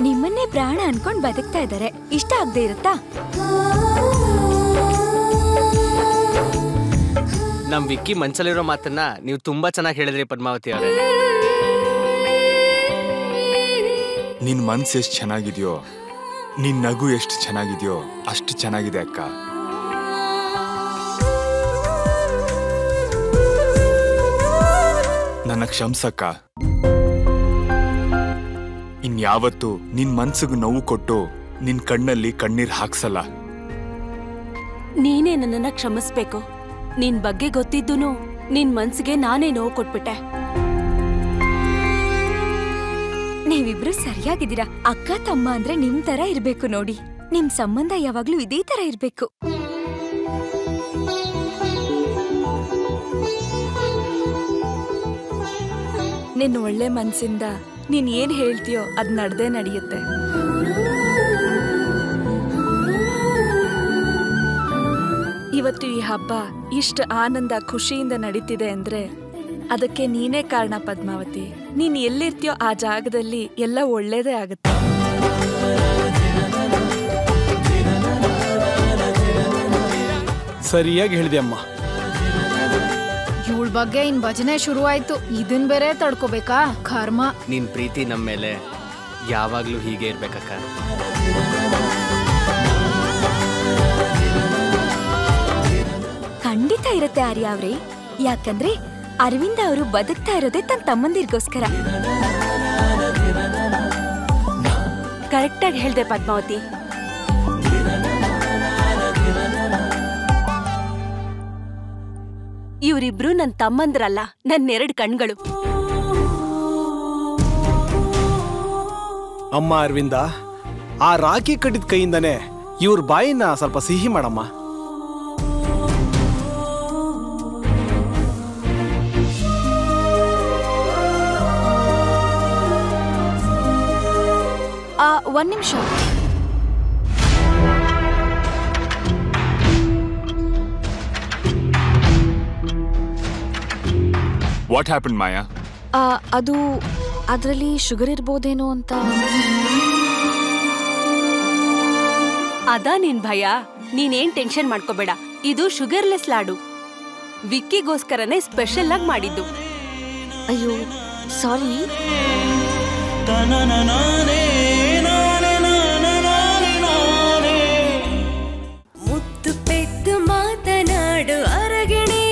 ನಿಮ್ಮನ್ನೇ ಪ್ರಾಣ ಅನ್ಕೊಂಡ್ ಬದುಕ್ತಾ ಇದ್ದಾರೆ ಇಷ್ಟ ಆಗದೆ ಇರುತ್ತಾ ನಮ್ ವಿಕ್ಕಿ ಮನ್ಸಲ್ಲಿರೋ ಮಾತನ್ನ ನೀವು ತುಂಬಾ ಚೆನ್ನಾಗಿ ಹೇಳಿದ್ರಿ ಪದ್ಮಾವತಿ ಅವರೇ ನಿನ್ ಮನ್ಸು ಎಷ್ಟು ಚೆನ್ನಾಗಿದೆಯೋ ನಿನ್ ನಗು ಎಷ್ಟು ಚೆನ್ನಾಗಿದೆಯೋ ಅಷ್ಟು ಚೆನ್ನಾಗಿದೆ ಅಕ್ಕ ನನ್ನ ಕ್ಷಮ್ಸಕ್ಕ ಇನ್ಯಾವತ್ತು ನಿನ್ ಮನ್ಸಿಗೆ ನೋವು ಕೊಟ್ಟು ನಿನ್ ಕಣ್ಣಲ್ಲಿ ಕಣ್ಣೀರ್ ಹಾಕ್ಸಲ್ಲ ನೀನೇ ನನ್ನನ್ನ ಕ್ಷಮಿಸ್ಬೇಕು ನಿನ್ ಬಗ್ಗೆ ಗೊತ್ತಿದ್ದೂನು ನಿನ್ ಮನ್ಸಿಗೆ ನಾನೇ ನೋವು ಕೊಟ್ಬಿಟ್ಟೆ ನೀವಿಬ್ರು ಸರಿಯಾಗಿದ್ದೀರಾ ಅಕ್ಕ ತಮ್ಮ ಅಂದ್ರೆ ನಿಮ್ ತರ ಇರ್ಬೇಕು ನೋಡಿ ನಿಮ್ ಸಂಬಂಧ ಯಾವಾಗ್ಲೂ ಇದೇ ತರ ಇರ್ಬೇಕು ನಿನ್ ಒಳ್ಳೆ ಮನ್ಸಿಂದ ನೀನ್ ಏನ್ ಹೇಳ್ತೀಯೋ ಅದ್ ನಡ್ದೇ ನಡೆಯುತ್ತೆ ಇವತ್ತು ಈ ಹಬ್ಬ ಇಷ್ಟ ಆನಂದ ಖುಷಿಯಿಂದ ನಡೀತಿದೆ ಅಂದ್ರೆ ಅದಕ್ಕೆ ನೀನೇ ಕಾರಣ ಪದ್ಮಾವತಿ ನೀನ್ ಎಲ್ಲಿರ್ತೀಯೋ ಆ ಜಾಗದಲ್ಲಿ ಎಲ್ಲ ಒಳ್ಳೇದೇ ಆಗುತ್ತೆ ಸರಿಯಾಗಿ ಹೇಳಿದೆ ಅಮ್ಮ ಇವಳ ಬಗ್ಗೆ ಇನ್ ಭಜನೆ ಶುರುವಾಯ್ತು ಇದನ್ ಬೇರೆ ತಡ್ಕೋಬೇಕಾ ಕರ್ಮ ನಿನ್ ಪ್ರೀತಿ ನಮ್ಮ ಮೇಲೆ ಯಾವಾಗ್ಲೂ ಹೀಗೆ ಇರ್ಬೇಕಕ್ಕ ಖಂಡಿತ ಇರುತ್ತೆ ಆರ್ಯ ಅವ್ರೆ ಯಾಕಂದ್ರೆ ಅರವಿಂದ ಅವರು ಬದುಕ್ತಾ ಇರೋದೇ ತನ್ನ ತಮ್ಮಂದಿರ್ಗೋಸ್ಕರ ಕರೆಕ್ಟಾಗಿ ಹೇಳ್ದೆ ಪದ್ಮಾವತಿ ಇವರಿಬ್ರು ನನ್ ತಮ್ಮಂದ್ರಲ್ಲ ನನ್ನೆರಡು ಕಣ್ಗಳು ಅಮ್ಮ ಅರವಿಂದ ಆ ರಾಖಿ ಕಟ್ಟಿದ ಕೈಯಿಂದನೇ ಇವ್ರ ಬಾಯಿನ ಸ್ವಲ್ಪ ಸಿಹಿ ಮಾಡಮ್ಮ ಆ ಒಂದ್ ನಿಮಿಷ ವಾಟ್ ಹ್ಯಾಪನ್ ಮಾಯಾ ಅದು ಅದ್ರಲ್ಲಿ ಶುಗರ್ ಇರ್ಬೋದೇನೋ ಅಂತ ಅದಾ ನಿನ್ ಭಯ ನೀನೇನ್ ಟೆನ್ಷನ್ ಮಾಡ್ಕೋಬೇಡ ಇದು ಶುಗರ್ಲೆಸ್ ಲಾಡು ವಿಕ್ಕಿಗೋಸ್ಕರನೇ ಸ್ಪೆಷಲ್ ಆಗಿ ಮಾಡಿದ್ದು ಅಯ್ಯೋ ಸಾರಿ ಮುತ್ತು ಪೆದ್ದು ಮಾತನಾಡು ಅರಗಿಣಿ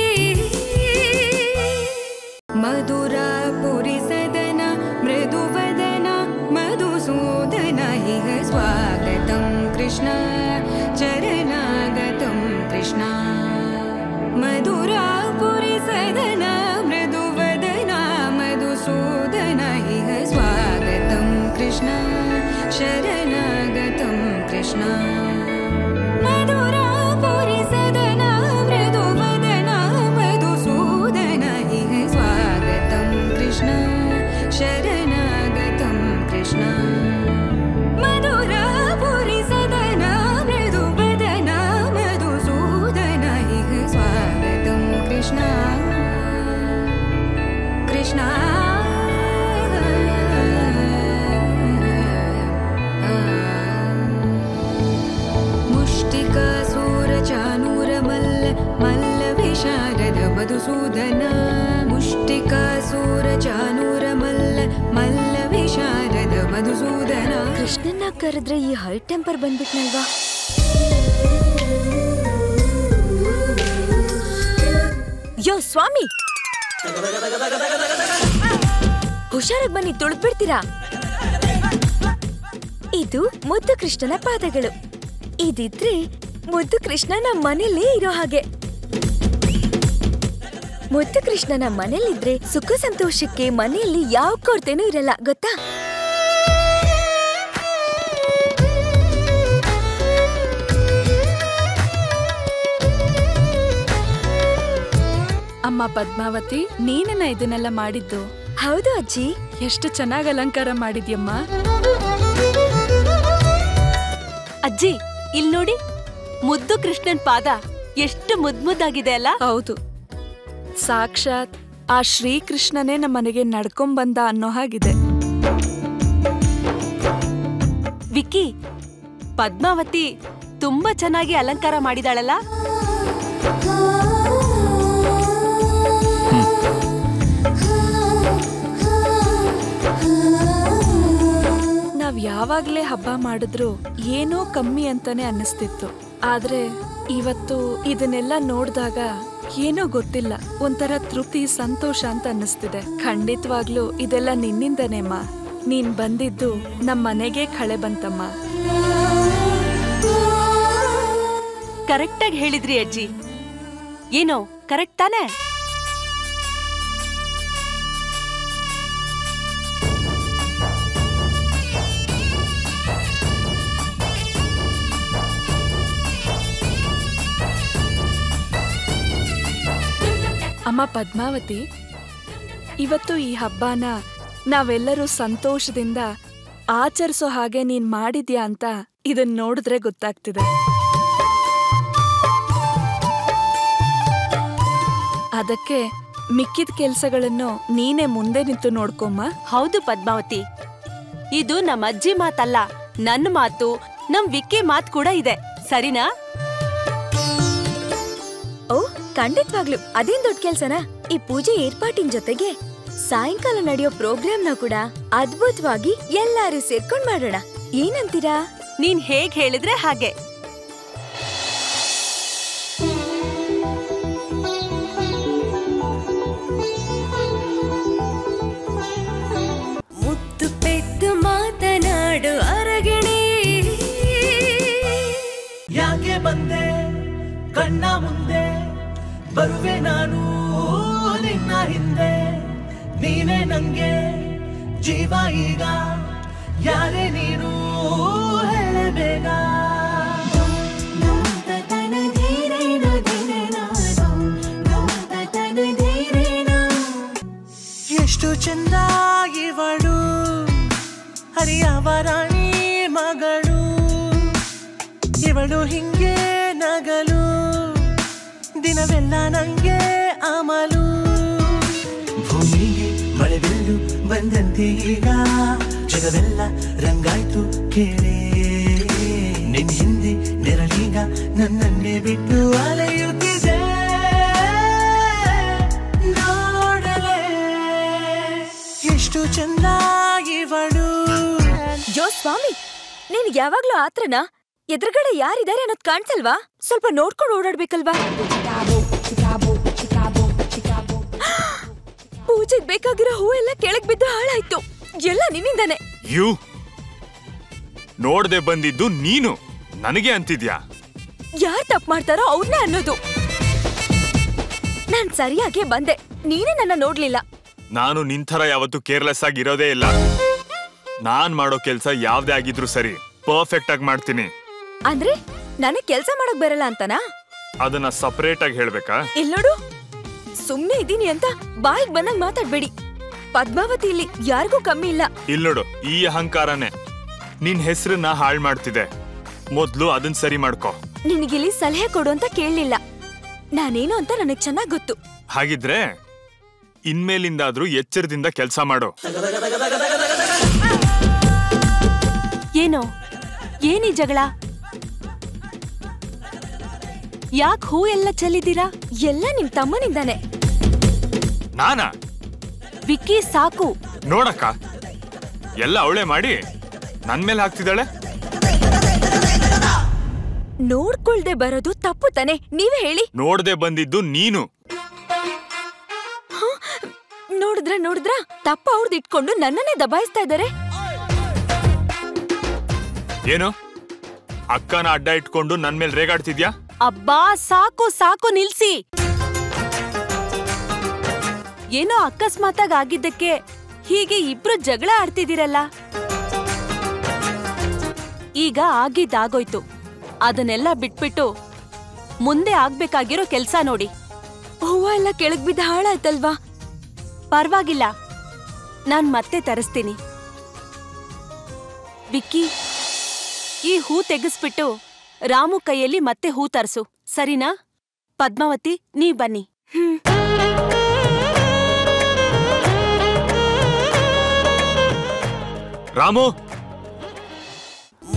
ಮಧುರ ಪುರಿ ಸದನ ಮೃದುವದನ ಮಧುಸೂದನ ಇಹ ಸ್ವಾಗತಂ ಕೃಷ್ಣ ಚರಣಾಗತಂ ಕೃಷ್ಣ ಮಧುರ ಪುರಿ ಸದನ ಮೃದುವದನ ಮಧುಸೂದನ ಇಹ ಸ್ವಾಗತಂ ಕೃಷ್ಣ ಶರಣಾಗತಂ ಕೃಷ್ಣ ಮಧುರಾಪುರಿ ಸದನ ಮೃದುವದನ ಮಧುಸೂದನ ಇಹ ಸ್ವಾಗತಂ ಕೃಷ್ಣ ಶರಣಾಗತಂ ಕೃಷ್ಣ ಮಧುರಾಪುರಿ ಸದನ ಮೃದುವದನ ಮಧುಸೂದನ ಇಹ ಸ್ವಾಗತಂ ಕೃಷ್ಣ ಕೃಷ್ಣ ಮುಷ್ಟಿಕಾಸೂರಚಾನೂರಮಲ್ಲ ಮಲ್ಲ ವಿಶಾರದ ಮಧುಸೂದನ ಮುಷ್ಟಿಕಾಸೂರಚಾನೂರಮಲ್ಲ ಮಲ್ಲ ವಿಶಾರದ ಮಧುಸೂದನ ಕೃಷ್ಣನ್ನ ಕರೆದ್ರೆ ಈ ಹೈ ಟೆಂಪರ್ ಬಂದ್ಬಿಟ್ನಲ್ವಾ ಯೋ ಸ್ವಾಮಿ ಹುಷಾರಾಗಿ ಬನ್ನಿ ತುಳಿದ್ಬಿಡ್ತೀರಾ ಇದು ಮುದ್ದು ಕೃಷ್ಣನ ಪಾದಗಳು ಇದಿದ್ರೆ ಮುದ್ದು ಕೃಷ್ಣ ನಮ್ಮ ಮನೇಲೇ ಇರೋ ಹಾಗೆ ಮುದ್ದು ಕೃಷ್ಣನ ಮನೇಲಿದ್ರೆ ಸುಖ ಸಂತೋಷಕ್ಕೆ ಮನೆಯಲ್ಲಿ ಯಾವ ಕೊರತೆನೂ ಇರಲ್ಲ ಗೊತ್ತಾ ಅಮ್ಮ ಪದ್ಮಾವತಿ ನೀನೇನ ಇದನ್ನೆಲ್ಲ ಮಾಡಿದ್ದು ಹೌದು ಅಜ್ಜಿ ಎಷ್ಟು ಚೆನ್ನಾಗಿ ಅಲಂಕಾರ ಮಾಡಿದ್ಯಮ್ಮ ಅಜ್ಜಿ ಇಲ್ ನೋಡಿ ಮುದ್ದು ಕೃಷ್ಣನ್ ಪಾದ ಎಷ್ಟು ಮುದ್ ಮುದ್ದಾಗಿದೆ ಅಲ್ಲ ಹೌದು ಸಾಕ್ಷಾತ್ ಆ ಶ್ರೀಕೃಷ್ಣನೇ ನಮ್ಮ ಮನೆಗೆ ನಡ್ಕೊಂಬಂದ ಅನ್ನೋ ಹಾಗಿದೆ ವಿಕ್ಕಿ ಪದ್ಮಾವತಿ ತುಂಬಾ ಚೆನ್ನಾಗಿ ಅಲಂಕಾರ ಮಾಡಿದಾಳಲ್ಲ ನಾವ್ ಯಾವಾಗ್ಲೇ ಹಬ್ಬ ಮಾಡಿದ್ರು ಏನೋ ಕಮ್ಮಿ ಅಂತಾನೆ ಅನ್ನಿಸ್ತಿತ್ತು ಆದ್ರೆ ಇವತ್ತು ಇದನ್ನೆಲ್ಲ ನೋಡ್ದಾಗ ಏನೋ ಗೊತ್ತಿಲ್ಲ ಒಂಥರ ತೃಪ್ತಿ ಸಂತೋಷ ಅಂತ ಅನ್ನಿಸ್ತಿದೆ ಖಂಡಿತವಾಗ್ಲೂ ಇದೆಲ್ಲ ನಿನ್ನಿಂದನೇಮ್ಮ ನೀನ್ ಬಂದಿದ್ದು ನಮ್ಮ ಮನೆಗೆ ಕಳೆ ಬಂತಮ್ಮ ಕರೆಕ್ಟಾಗಿ ಹೇಳಿದ್ರಿ ಅಜ್ಜಿ ಏನೋ ಕರೆಕ್ಟ್ ತಾನೇ ಅಮ್ಮ ಪದ್ಮಾವತಿ ಇವತ್ತು ಈ ಹಬ್ಬನ ನಾವೆಲ್ಲರೂ ಸಂತೋಷದಿಂದ ಆಚರಿಸೋ ಹಾಗೆ ನೀನ್ ಮಾಡಿದ್ಯಾ ಅಂತ ಇದನ್ ನೋಡಿದ್ರೆ ಗೊತ್ತಾಗ್ತಿದೆ ಅದಕ್ಕೆ ಮಿಕ್ಕಿದ ಕೆಲ್ಸಗಳನ್ನು ನೀನೇ ಮುಂದೆ ನಿಂತು ನೋಡ್ಕೊಮ್ಮ ಹೌದು ಪದ್ಮಾವತಿ ಇದು ನಮ್ಮ ಅಜ್ಜಿ ಮಾತಲ್ಲ ನನ್ನ ಮಾತು ನಮ್ ವಿಕ್ಕಿ ಮಾತ್ ಕೂಡ ಇದೆ ಸರಿನಾ ಓ ಖಂಡಿತ್ವಾಗ್ಲು ಅದೇನ್ ದೊಡ್ಡ ಕೆಲ್ಸನ ಈ ಪೂಜೆ ಏರ್ಪಾಟಿನ ಜೊತೆಗೆ ಸಾಯಂಕಾಲ ನಡೆಯೋ ಪ್ರೋಗ್ರಾಮ್ನ ಕೂಡ ಅದ್ಭುತವಾಗಿ ಎಲ್ಲಾರು ಸೇರ್ಕೊಂಡ್ ಮಾಡೋಣ ಏನಂತೀರಾ ನೀನ್ ಹೇಗ್ ಹೇಳಿದ್ರೆ ಹಾಗೆ ಮುತ್ತು ಪೆದ್ದು ಮಾತನಾಡು ಅರಗಿಣಿ ಯಾಕೆ ಬಂದೆ ಕಣ್ಣ ಮುಂದೆ ಬರುವೆ ನಾನು ನಿನ್ನ ಹಿಂದೆ ನೀನೇ ನಂಗೆ ಜೀವ ಈಗ ಯಾರೇ ನೀನು ಹೇಳೆ ಬೇಗ ಎಷ್ಟು ಚಂದ ಇವಳು ಹರಿಯವರಾಣಿ ಮಗಳು ಇವಳು ಹಿಂಗೆ ನಗಲು ದಿನವೆಲ್ಲ ನಂಗೆ ಅಮಲು ಭೂಮಿಗೆ ಮಳೆ ಬೀಳು ಬಂದಂತೆ ಈಗ ಜಗವೆಲ್ಲ ರಂಗಾಯ್ತು ಕೇಳೇ ನಿನ್ ಹಿಂದೆ ನೆರಳೀಗ ನನ್ನನ್ನೇ ಬಿಟ್ಟು ಅಲೆಯುತ್ತಿದೆ ನೋಡಲೇ ಎಷ್ಟು ಚಂದ ಇವಳು ಯೋ ಸ್ವಾಮಿ ನಿನ್ಗೆ ಯಾವಾಗ್ಲೂ ಆತ್ರನ ಎದುರುಗಡೆ ಯಾರಿದ್ದಾರೆ ಅನ್ನೋದ್ ಕಾಣ್ಸಲ್ವಾ ಸ್ವಲ್ಪ ನೋಡ್ಕೊಂಡು ಓಡಾಡ್ಬೇಕಲ್ವಾ ಪೂಜೆಗ್ ಬೇಕಾಗಿರೋ ಹೂ ಎಲ್ಲ ಕೆಳಗ್ ಬಿದ್ದು ಹಾಳಾಯ್ತು ಎಲ್ಲ ನಿನ್ನಿಂದಾನೆ ಯು ನೋಡ್ದೆ ಬಂದಿದ್ದು ನೀನು ನನಗೆ ಅಂತಿದ್ಯಾ ಯಾರ್ ತಪ್ಪು ಮಾಡ್ತಾರೋ ಅವ್ರನ್ನೇ ಅನ್ನೋದು ನಾನ್ ಸರಿಯಾಗಿ ಬಂದೆ ನೀನೇ ನನ್ನ ನೋಡ್ಲಿಲ್ಲ ನಾನು ನಿಂಥರ ಯಾವತ್ತೂ ಕೇರ್ಲೆಸ್ ಆಗಿ ಇರೋದೇ ಇಲ್ಲ ನಾನ್ ಮಾಡೋ ಕೆಲ್ಸ ಯಾವ್ದೇ ಆಗಿದ್ರು ಸರಿ ಪರ್ಫೆಕ್ಟ್ ಆಗಿ ಮಾಡ್ತೀನಿ ಅಂದ್ರೆ ನನಗ್ ಕೆಲ್ಸ ಮಾಡಕ್ ಬರಲ್ಲ ಅಂತನಾ ಅದನ್ನ ಸಪರೇಟ್ ಆಗಿ ಹೇಳ್ಬೇಕಾ ಇಲ್ ನೋಡು ಸುಮ್ನೆ ಇದೀನಿ ಅಂತ ಬಾಯಿಗ್ ಬಂದಂಗ್ ಮಾತಾಡ್ಬೇಡಿ ಪದ್ಮಾವತಿ ಇಲ್ಲಿ ಯಾರಿಗೂ ಕಮ್ಮಿ ಇಲ್ಲ ಇಲ್ ನೋಡು ಈ ಅಹಂಕಾರನೇ ನಿನ್ ಹೆಸರನ್ನ ಹಾಳ್ ಮಾಡ್ತಿದೆ ಮೊದ್ಲು ಅದನ್ ಸರಿ ಮಾಡ್ಕೋ ನಿನಗಿಲ್ಲಿ ಸಲಹೆ ಕೊಡು ಅಂತ ಕೇಳಲಿಲ್ಲ ನಾನೇನು ಅಂತ ನನಗ್ ಚೆನ್ನಾಗ್ ಗೊತ್ತು ಹಾಗಿದ್ರೆ ಇನ್ಮೇಲಿಂದಾದ್ರೂ ಎಚ್ಚರದಿಂದ ಕೆಲಸ ಮಾಡು ಏನೋ ಏನಿ ಜಗಳ ಯಾಕ್ ಹೂ ಎಲ್ಲ ಚೆಲ್ಲಿದ್ದೀರಾ ಎಲ್ಲ ನಿಮ್ ತಮ್ಮನಿಂದಾನೆ ನಾನಾ ವಿಕ್ಕಿ ಸಾಕು ನೋಡಕ್ಕ ಎಲ್ಲ ಅವಳೆ ಮಾಡಿ ನನ್ ಮೇಲೆ ಹಾಕ್ತಿದ್ದಾಳೆ ನೋಡ್ಕೊಳ್ದೆ ಬರೋದು ತಪ್ಪು ತಾನೆ ನೀವೇ ಹೇಳಿ ನೋಡ್ದೆ ಬಂದಿದ್ದು ನೀನು ನೋಡಿದ್ರ ನೋಡಿದ್ರ ತಪ್ಪ ಅವ್ರದ್ದು ಇಟ್ಕೊಂಡು ನನ್ನನ್ನೇ ದಬಾಯಿಸ್ತಾ ಇದ್ದಾರೆ ಏನು ಅಕ್ಕನ ಅಡ್ಡ ಇಟ್ಕೊಂಡು ನನ್ ಮೇಲೆ ರೇಗಾಡ್ತಿದ್ಯಾ ಅಬ್ಬಾ ಸಾಕು ಸಾಕು ನಿಲ್ಸಿ ಏನೋ ಅಕಸ್ಮಾತಾಗ್ ಆಗಿದ್ದಕ್ಕೆ ಹೀಗೆ ಇಬ್ರು ಜಗಳ ಆಡ್ತಿದ್ದೀರಲ್ಲ ಈಗ ಆಗಿದ್ದಾಗೋಯ್ತು ಅದನ್ನೆಲ್ಲ ಬಿಟ್ಬಿಟ್ಟು ಮುಂದೆ ಆಗ್ಬೇಕಾಗಿರೋ ಕೆಲ್ಸ ನೋಡಿ ಹೂವ ಎಲ್ಲ ಕೆಳಗ್ ಬಿದ್ದ ಹಾಳಾಯ್ತಲ್ವಾ ಪರ್ವಾಗಿಲ್ಲ ನಾನ್ ಮತ್ತೆ ತರಿಸ್ತೀನಿ ವಿಕ್ಕಿ ಈ ಹೂ ತೆಗೆಸ್ಬಿಟ್ಟು ರಾಮು ಕೈಯಲ್ಲಿ ಮತ್ತೆ ಹೂ ತರಿಸು ಸರಿನಾ ಪದ್ಮಾವತಿ ನೀ ಬನ್ನಿ ರಾಮು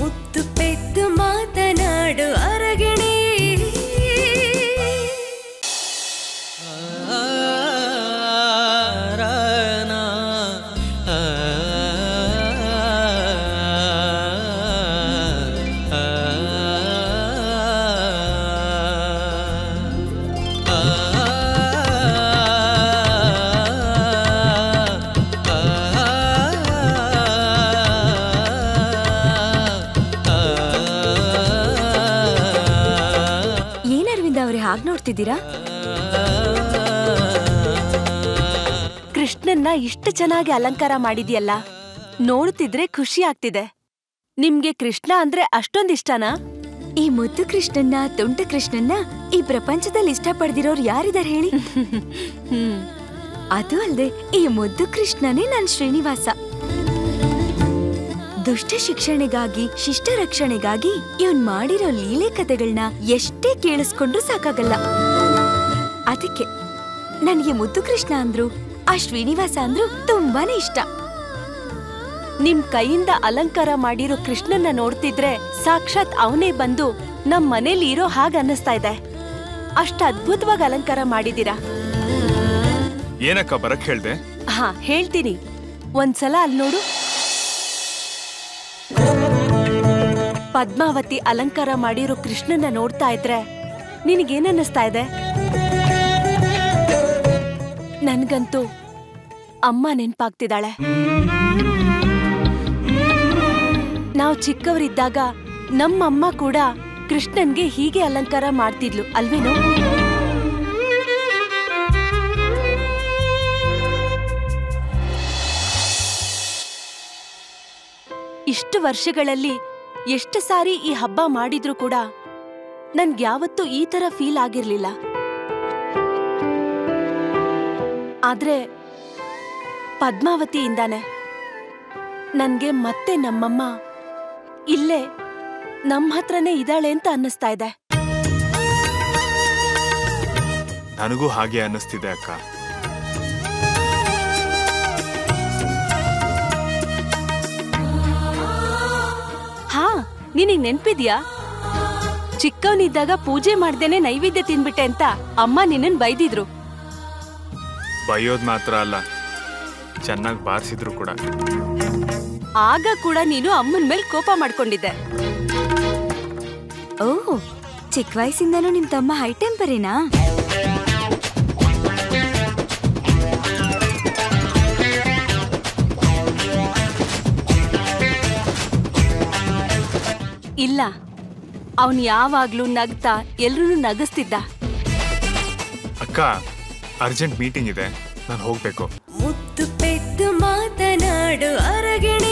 ಪೆದ್ದು ಮಾತನಾಡು ಅರಗಿಣಿ ಏನ್ ಅರವಿಂದ ಅವ್ರೆ ಹಾಗ್ ನೋಡ್ತಿದ್ದೀರಾ ಕೃಷ್ಣನ್ನ ಇಷ್ಟು ಚೆನ್ನಾಗಿ ಅಲಂಕಾರ ಮಾಡಿದ್ಯಲ್ಲ ನೋಡ್ತಿದ್ರೆ ಖುಷಿ ಆಗ್ತಿದೆ ನಿಮ್ಗೆ ಕೃಷ್ಣ ಅಂದ್ರೆ ಅಷ್ಟೊಂದ್ ಇಷ್ಟನಾ ಈ ಮುದ್ದು ಕೃಷ್ಣನ್ನ ತುಂಟ ಕೃಷ್ಣನ್ನ ಈ ಪ್ರಪಂಚದಲ್ಲಿ ಇಷ್ಟಪಡ್ದಿರೋರು ಯಾರಿದಾರೆ ಹೇಳಿ ಹ್ಮ್ ಅದು ಅಲ್ದೆ ಈ ಮುದ್ದು ಕೃಷ್ಣನೇ ನನ್ ಶ್ರೀನಿವಾಸ ದುಷ್ಟ ಶಿಕ್ಷಣೆಗಾಗಿ ಶಿಷ್ಟ ರಕ್ಷಣೆಗಾಗಿ ಇವನ್ ಮಾಡಿರೋ ಲೀಲೆ ಕಥೆಗಳನ್ನ ಎಷ್ಟೇ ಕೇಳಿಸ್ಕೊಂಡ್ರು ಸಾಕಾಗಲ್ಲ ಅದಕ್ಕೆ ನನ್ಗೆ ಮುದ್ದು ಕೃಷ್ಣ ಅಂದ್ರು ಆ ಶ್ರೀನಿವಾಸ ಅಂದ್ರು ತುಂಬಾನೇ ಇಷ್ಟ ನಿಮ್ ಕೈಯಿಂದ ಅಲಂಕಾರ ಮಾಡಿರೋ ಕೃಷ್ಣನ್ನ ನೋಡ್ತಿದ್ರೆ ಸಾಕ್ಷಾತ್ ಅವನೇ ಬಂದು ನಮ್ ಮನೇಲಿ ಇರೋ ಹಾಗ ಅನ್ನಿಸ್ತಾ ಇದೆ ಅಷ್ಟ ಅದ್ಭುತವಾಗಿ ಅಲಂಕಾರ ಮಾಡಿದೀರಾ ಏನಕ್ಕ ಬರಕ್ ಹೇಳ್ದೆ ಹಾ ಹೇಳ್ತೀನಿ ಒಂದ್ಸಲ ಅಲ್ಲಿ ನೋಡು ಪದ್ಮಾವತಿ ಅಲಂಕಾರ ಮಾಡಿರೋ ಕೃಷ್ಣನ ನೋಡ್ತಾ ಇದ್ರೆ ನಿನಗೇನನ್ನಿಸ್ತಾ ಇದೆ ನನ್ಗಂತೂ ಅಮ್ಮ ನೆನ್ಪಾಗ್ತಿದ್ದಾಳೆ ನಾವು ಚಿಕ್ಕವರಿದ್ದಾಗ ನಮ್ಮಮ್ಮ ಕೂಡ ಕೃಷ್ಣನ್ಗೆ ಹೀಗೆ ಅಲಂಕಾರ ಮಾಡ್ತಿದ್ಲು ಅಲ್ವೇನೋ ಇಷ್ಟು ವರ್ಷಗಳಲ್ಲಿ ಎಷ್ಟು ಸಾರಿ ಈ ಹಬ್ಬ ಮಾಡಿದ್ರೂ ಕೂಡ ನನ್ಗ್ಯಾವತ್ತೂ ಈ ತರ ಫೀಲ್ ಆಗಿರ್ಲಿಲ್ಲ ಆದ್ರೆ ಪದ್ಮಾವತಿಯಿಂದಾನೆ ನನ್ಗೆ ಮತ್ತೆ ನಮ್ಮಮ್ಮ ಇಲ್ಲೇ ನಮ್ಮ ಹತ್ರನೇ ಇದ್ದಾಳೆ ಅಂತ ಅನ್ನಿಸ್ತಾ ಇದೆ ನನಗೂ ಹಾಗೆ ಅನ್ನಿಸ್ತಿದೆ ಅಕ್ಕ ಹಾ ನಿನಗ್ ನೆನ್ಪಿದ್ಯಾ ಚಿಕ್ಕವನಿದ್ದಾಗ ಪೂಜೆ ಮಾಡ್ದೇನೆ ನೈವೇದ್ಯ ತಿನ್ಬಿಟ್ಟೆ ಅಂತ ಅಮ್ಮ ನಿನ್ನನ್ ಬೈದಿದ್ರು ಬೈಯೋದ್ ಮಾತ್ರ ಅಲ್ಲ ಚೆನ್ನಾಗಿ ಬಾರಿಸಿದ್ರು ಕೂಡ ಆಗ ಕೂಡ ನೀನು ಅಮ್ಮನ್ ಮೇಲ್ ಕೋಪ ಮಾಡ್ಕೊಂಡಿದ್ದೆ ಓ ಚಿಕ್ಕ ವಯಸ್ಸಿಂದನೂ ನಿಮ್ ತಮ್ಮ ಹೈ ಟೆಂಪರೇನಾ ಇಲ್ಲ ಅವನ್ ಯಾವಾಗ್ಲೂ ನಗ್ತಾ ಎಲ್ರೂ ನಗಿಸ್ತಿದ್ದ ಅಕ್ಕ ಅರ್ಜೆಂಟ್ ಮೀಟಿಂಗ್ ಇದೆ ನಾನು ಹೋಗ್ಬೇಕು ಮುತ್ತು ಪೆದ್ದು ಮಾತನಾಡು ಅರಗಿಣಿ